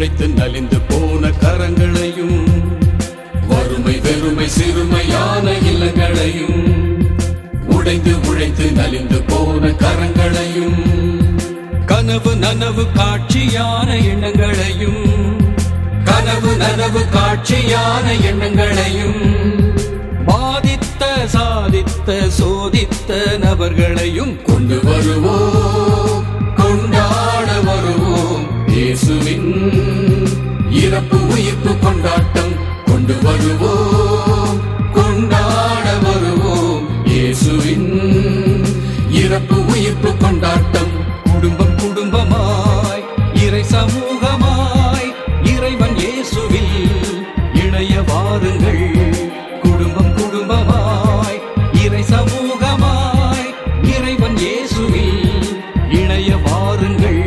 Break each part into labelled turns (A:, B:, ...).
A: உழைத்து நலிந்து போன கரங்களையும் வறுமை வெறுமை சிறுமையான இல்லங்களையும் உடைந்து உழைத்து நலிந்து போன கரங்களையும் கனவு நனவு காட்சியான எண்ணங்களையும் கனவு நனவு காட்சியான எண்ணங்களையும் பாதித்த சாதித்த சோதித்த நபர்களையும் கொண்டு வருவோம் கொண்டாட வருவோம் இயேசுவின் இறப்பு உயிர்ப்பு கொண்டாட்டம் கொண்டு வருவோம் கொண்டாட வருவோம் இயேசுவின் இறப்பு உயிர்ப்பு கொண்டாட்டம் குடும்பம் குடும்பமாய் இறை சமூகமாய் இறைவன் இயேசுவில் இணைய வாருங்கள் குடும்பம் குடும்பமாய் இறை சமூகமாய் இறைவன் இயேசுவில் இணைய வாருங்கள்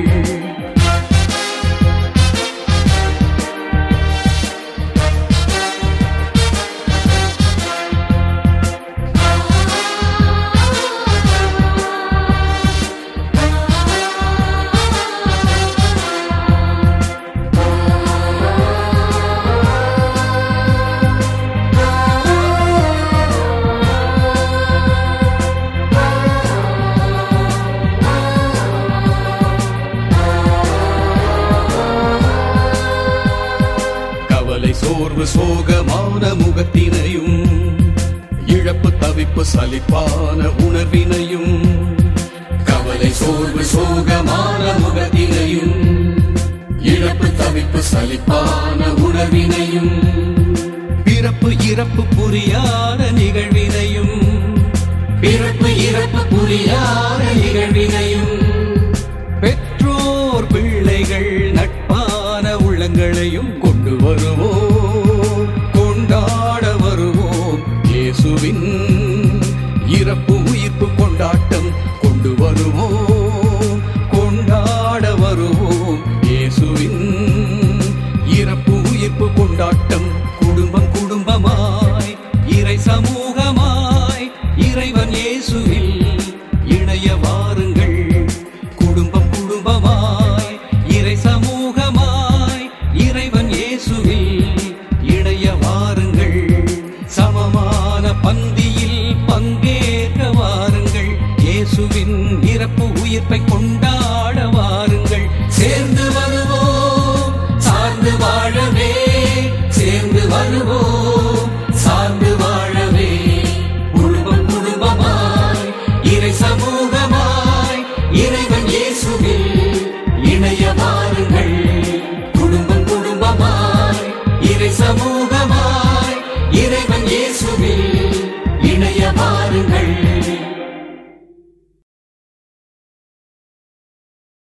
A: கவலை சோர்வு சோகமான முகத்தினையும் இழப்பு தவிப்பு சலிப்பான உணர்வினையும் கவலை சோர்வு சோகமான முகத்தினையும் இழப்பு தவிப்பு சலிப்பான உணர்வினையும் பிறப்பு இறப்பு புரியாத நிகழ்வினையும் பிறப்பு இறப்பு புரியாத நிகழ்வினையும்